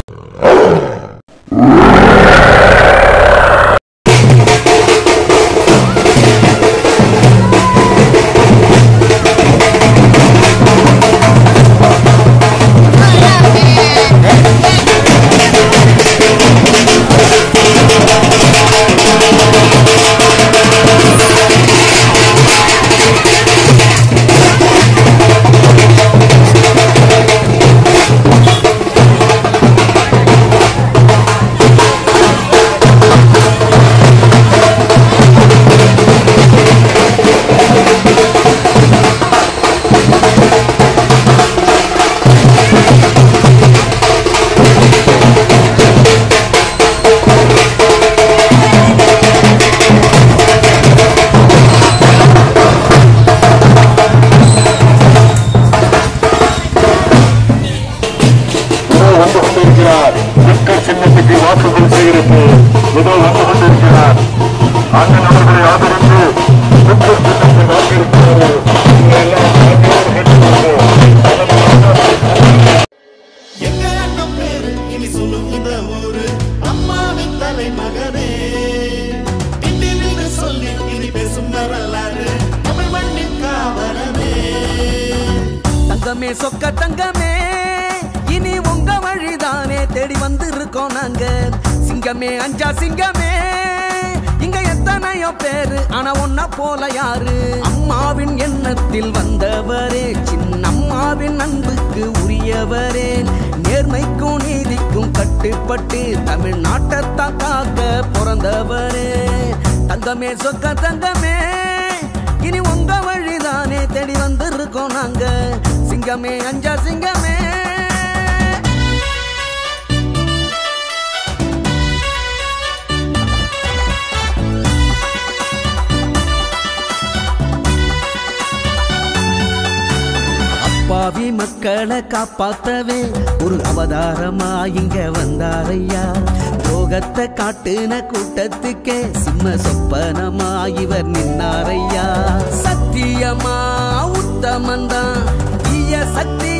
இதோ வந்து கொண்டிருக்கிறார் மக்கள் சின்னத்துக்கு வாக்குகள் சேகரிப்பு இதோ வந்து கொண்டிருக்கிறார் அண்ணன் அவர்களை ஆதரித்து மக்கள் சின்னத்தை வாக்களிக்கிறார்கள் நீங்கள் எல்லாம் அன்போடு கேட்டுக்கொள்கிறோம். எங்க அண்ணன் பேரு இனி சொல்லும் இந்த ஊரு அம்மாவின் தலைமகனே இந்தின்னு சொல்லி இனி பேசும் வரலாறு தமிழ் மண்ணின் காவலனே தங்கமே சொக்க தங்கமே இனி உங்க வழிதானே தேடி வந்திருக்கோம் நாங்க சிங்கமே அஞ்சா சிங்கமே இங்க எத்தனையோ பேரு ஆனா ஒன்ன போல யாரு அம்மாவின் எண்ணத்தில் வந்தவரே சின்னம்மாவின் அன்புக்கு உரியவரே நேர்மைக்கும் நீதிக்கும் கட்டுப்பட்டு தமிழ்நாட்டைத்தான் காக்க பிறந்தவரே தங்கமே சொக்க தங்கமே இனி உங்க வழிதானே தேடி வந்திருக்கோம் நாங்க சிங்கமே அஞ்சா சிங்கமே அப்பாவி மக்களை காப்பாத்தவே ஒரு அவதாரமா இங்க வந்தாரையா யோகத்தை காட்டுன கூட்டத்துக்கே சிம்ம சொப்பனமா இவர் நின்னாரையா சத்தியமா உத்தமந்தான் தீய சக்தி